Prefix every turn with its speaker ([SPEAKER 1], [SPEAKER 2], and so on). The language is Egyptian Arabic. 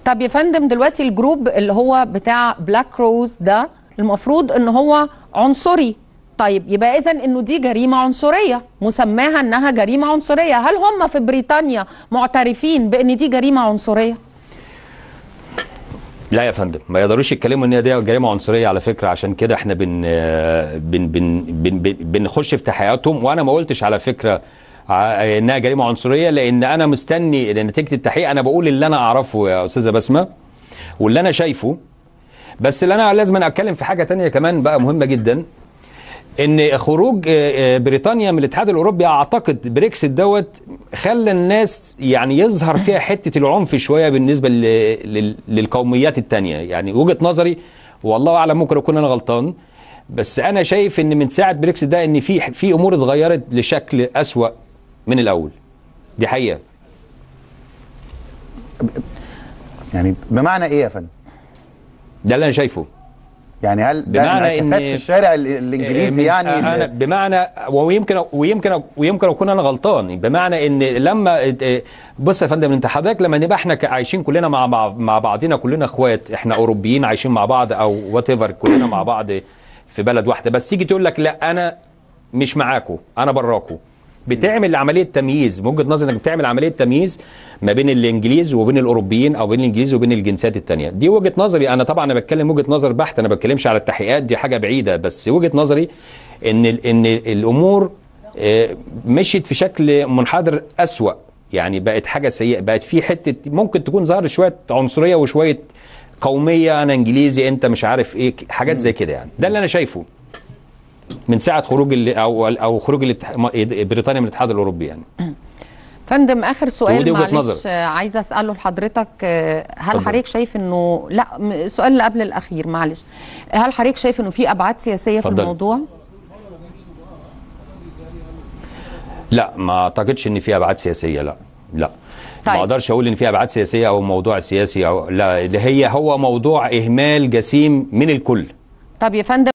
[SPEAKER 1] طب يا فندم دلوقتي الجروب اللي هو بتاع بلاك روز ده المفروض ان هو عنصري طيب يبقى اذا انه دي جريمه عنصريه مسماها انها جريمه عنصريه هل هم في بريطانيا معترفين بان دي جريمه عنصريه
[SPEAKER 2] لا يا فندم ما يقدروش يتكلموا ان دي جريمه عنصريه على فكره عشان كده احنا بن بن بن بن بن بنخش في تحقيقاتهم وانا ما قلتش على فكره ع- انها جريمه عنصريه لان انا مستني نتيجه التحقيق انا بقول اللي انا اعرفه يا استاذه بسمه واللي انا شايفه بس اللي انا لازم أنا اتكلم في حاجه تانية كمان بقى مهمه جدا ان خروج آه، آه، بريطانيا من الاتحاد الاوروبي اعتقد بريكسيت دوت خلى الناس يعني يظهر فيها حته العنف شويه بالنسبه ل- لل- للقوميات التانية يعني وجهه نظري والله اعلم ممكن اكون انا غلطان بس انا شايف ان من ساعه بريكسيت ده ان في في امور اتغيرت لشكل اسوا من الاول دي حقيقه
[SPEAKER 3] يعني بمعنى ايه يا فندم
[SPEAKER 2] ده اللي انا شايفه
[SPEAKER 3] يعني هل ده
[SPEAKER 2] بمعنى
[SPEAKER 3] انعكاسات
[SPEAKER 2] إن-
[SPEAKER 3] في الشارع ال- الانجليزي
[SPEAKER 2] من-
[SPEAKER 3] يعني
[SPEAKER 2] أنا بمعنى ويمكن ويمكن ويمكن اكون انا غلطان بمعنى ان لما بص يا فندم انت حضرتك لما نبقى احنا ك- عايشين كلنا مع مع, مع بعضنا كلنا اخوات احنا اوروبيين عايشين مع بعض او وات ايفر كلنا مع بعض في بلد واحده بس تيجي تقول لك لا انا مش معاكم انا براكم بتعمل عمليه تمييز من وجهه نظري انك بتعمل عمليه تمييز ما بين الانجليز وبين الاوروبيين او بين الانجليز وبين الجنسيات التانية دي وجهه نظري انا طبعا انا بتكلم وجهه نظر بحت انا ما بتكلمش على التحقيقات دي حاجه بعيده بس وجهه نظري ان ال- ان الامور آه، مشيت في شكل منحدر اسوا يعني بقت حاجه سيئه بقت في حته ممكن تكون ظهر شويه عنصريه وشويه قوميه انا انجليزي انت مش عارف ايه حاجات زي كده يعني ده اللي انا شايفه من ساعه خروج ال- او او خروج الاتح- بريطانيا من الاتحاد الاوروبي يعني
[SPEAKER 1] فندم اخر سؤال
[SPEAKER 2] ودي وجهة
[SPEAKER 1] معلش
[SPEAKER 2] نظر.
[SPEAKER 1] آه، عايزه اساله لحضرتك آه، هل
[SPEAKER 2] اتفضل.
[SPEAKER 1] حضرتك شايف انه لا م- السؤال اللي قبل الاخير معلش هل حضرتك شايف انه في ابعاد سياسيه في
[SPEAKER 2] اتفضل.
[SPEAKER 1] الموضوع
[SPEAKER 2] لا ما اعتقدش ان في ابعاد سياسيه لا لا
[SPEAKER 1] طيب.
[SPEAKER 2] ما اقدرش اقول ان في ابعاد سياسيه او موضوع سياسي او لا ده هي هو موضوع اهمال جسيم من الكل
[SPEAKER 1] طب يا فندم